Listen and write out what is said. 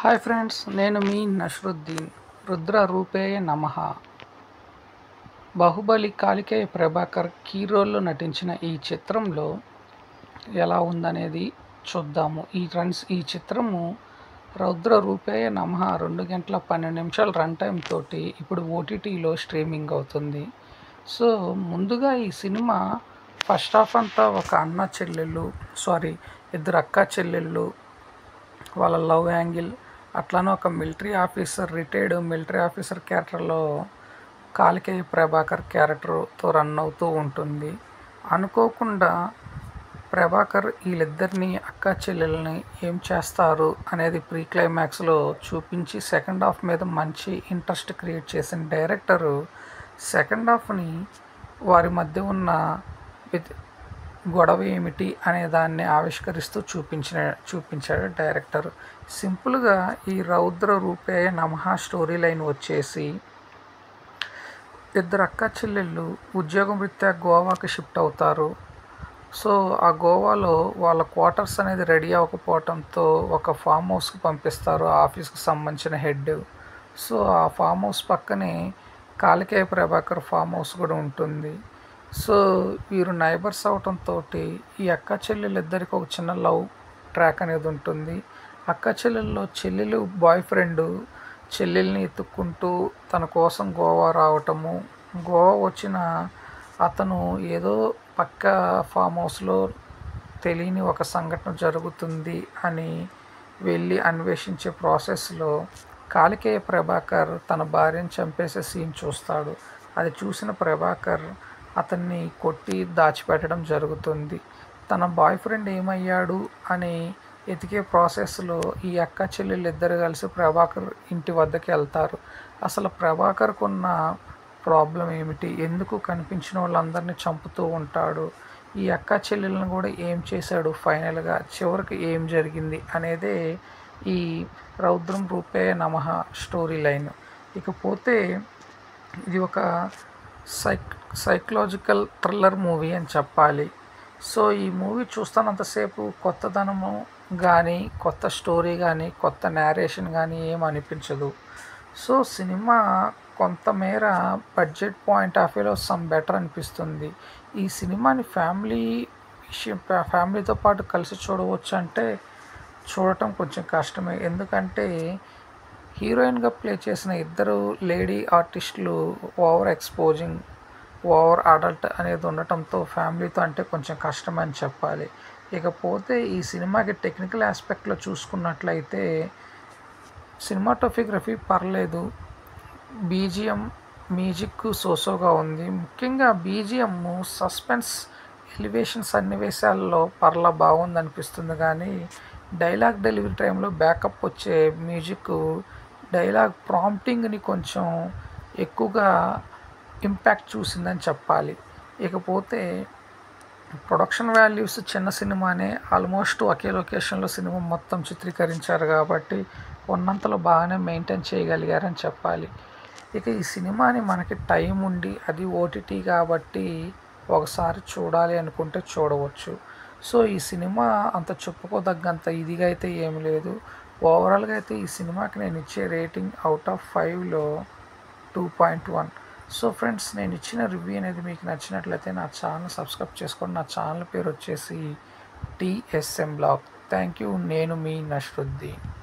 hi friends నేను మీ నష్రుద్దీన్ రుద్ర రూపేయ నమః Baahubali కాలికేయ Prabhakar key రోల్లో నటించిన ఈ చిత్రంలో ఎలా ఉందనేది చూద్దాము ఈ ఫ్రెండ్స్ ఈ చిత్రము రౌద్ర రూపేయ నమః రెండు గంటల పన్నెండు నిమిషాల రన్ టైం తోటి ఇప్పుడు ఓటీటీలో స్ట్రీమింగ్ అవుతుంది సో ముందుగా ఈ సినిమా ఫస్ట్ హాఫ్ అంతా ఒక అన్న చెల్లెళ్ళు సారీ ఇద్దరు అక్క చెల్లెళ్ళు వాళ్ళ లవ్ యాంగిల్ అట్లానే ఒక military officer retired military officer క్యారెక్టర్లో కాలికేయ ప్రభాకర్ క్యారెక్టర్తో రన్ అవుతూ ఉంటుంది అనుకోకుండా ప్రభాకర్ వీళ్ళిద్దరిని అక్క చెల్లెల్ని ఏం చేస్తారు అనేది ప్రీ క్లైమాక్స్లో చూపించి సెకండ్ హాఫ్ మీద మంచి ఇంట్రెస్ట్ క్రియేట్ చేసిన డైరెక్టరు సెకండ్ హాఫ్ని వారి మధ్య ఉన్న విత్- గొడవ ఏమిటి అనే దాన్ని ఆవిష్కరిస్తూ చూపించిన చూపించాడు డైరెక్టర్ సింపుల్గా ఈ రౌద్ర రూపేయ నమః స్టోరీ లైన్ వచ్చేసి ఇద్దరు అక్క చెల్లెళ్ళు ఉద్యోగం రీత్యా గోవాకి షిఫ్ట్ అవుతారు సో ఆ గోవాలో వాళ్ళ క్వార్టర్స్ అనేది రెడీ అవ్వకపోవడంతో ఒక ఫామ్ హౌస్కి పంపిస్తారు ఆ ఆఫీస్కి సంబంధించిన హెడ్ సో ఆ ఫామ్ హౌస్ పక్కనే కాలికేయ ప్రభాకర్ ఫామ్ హౌస్ కూడా ఉంటుంది సో వీరు నైబర్స్ అవటంతో ఈ అక్క చెల్లెలిద్దరికి ఒక చిన్న లవ్ ట్రాక్ అనేది ఉంటుంది అక్క చెల్లెల్లో చెల్లెలు బాయ్ ఫ్రెండ్ చెల్లెల్ని ఎత్తుక్కుంటూ తన కోసం గోవా రావటము గోవా వచ్చిన అతను ఏదో పక్క ఫామ్ హౌస్లో తెలియని ఒక సంఘటన జరుగుతుంది అని వెళ్ళి అన్వేషించే ప్రాసెస్లో కాలికేయ ప్రభాకర్ తన భార్యను చంపేసే సీన్ చూస్తాడు అది చూసిన ప్రభాకర్ అతన్ని కొట్టి దాచిపెట్టడం జరుగుతుంది తన బాయ్ ఫ్రెండ్ ఏమయ్యాడు అని ఎతికే ప్రాసెస్లో ఈ అక్క చెల్లెళ్ళు ఇద్దరు కలిసి ప్రభాకర్ ఇంటి వద్దకు వెళ్తారు అసలు ప్రభాకర్కు ఉన్న ప్రాబ్లం ఏమిటి ఎందుకు కనిపించిన వాళ్ళందరినీ చంపుతూ ఉంటాడు ఈ అక్క చెల్లెలను కూడా ఏం చేశాడు ఫైనల్గా చివరికి ఏం జరిగింది అనేదే ఈ రౌద్రం రూపే నమః స్టోరీ లైన్ ఇకపోతే ఇది ఒక సైక్ సైకలాజికల్ థ్రిల్లర్ మూవీ అని చెప్పాలి సో ఈ మూవీ చూస్తున్నంతసేపు కొత్తదనము కానీ కొత్త స్టోరీ కానీ కొత్త నేరేషన్ కానీ ఏం అనిపించదు సో సినిమా కొంతమేర బడ్జెట్ పాయింట్ ఆఫ్ వ్యూలో సమ్ బెటర్ అనిపిస్తుంది ఈ సినిమాని ఫ్యామిలీ విషయం ఫ్యామిలీతో పాటు కలిసి చూడవచ్చు అంటే చూడటం కొంచెం కష్టమే ఎందుకంటే హీరోయిన్గా ప్లే చేసిన ఇద్దరు లేడీ ఆర్టిస్టులు ఓవర్ ఎక్స్పోజింగ్ ఓవర్ అడల్ట్ అనేది ఉండటంతో ఫ్యామిలీతో అంటే కొంచెం కష్టం అని చెప్పాలి ఇకపోతే ఈ సినిమాకి టెక్నికల్ ఆస్పెక్ట్లో చూసుకున్నట్లయితే సినిమాటోఫిగ్రఫీ పర్లేదు బీజిఎం మ్యూజిక్ సోసోగా ఉంది ముఖ్యంగా బీజిఎం సస్పెన్స్ ఎలివేషన్ సన్నివేశాల్లో పర్లా బాగుంది అనిపిస్తుంది కానీ డైలాగ్ డెలివరీ టైంలో బ్యాకప్ వచ్చే మ్యూజిక్ డైలాగ్ ప్రాంప్టింగ్ని కొంచెం ఎక్కువగా ఇంపాక్ట్ చూసిందని చెప్పాలి ఇకపోతే ప్రొడక్షన్ వాల్యూస్ చిన్న సినిమానే ఆల్మోస్ట్ ఒకే లొకేషన్లో సినిమా మొత్తం చిత్రీకరించారు కాబట్టి ఉన్నంతలో బాగానే మెయింటైన్ చేయగలిగారని చెప్పాలి ఇక ఈ సినిమాని మనకి టైం ఉండి అది ఓటీటీ కాబట్టి ఒకసారి చూడాలి అనుకుంటే చూడవచ్చు సో ఈ సినిమా అంత చెప్పుకోదగ్గంత ఇదిగా అయితే ఏం లేదు ఓవరాల్గా అయితే ఈ సినిమాకి నేను ఇచ్చే రేటింగ్ అవుట్ ఆఫ్ ఫైవ్లో two point one so friends నేను ఇచ్చిన రివ్యూ అనేది మీకు నచ్చినట్లయితే నా ఛానల్ సబ్స్క్రైబ్ చేసుకోండి నా ఛానల్ పేరు వచ్చేసి టిఎస్ఎం బ్లాగ్ థ్యాంక్ యూ నేను మీ నష్రుద్దీన్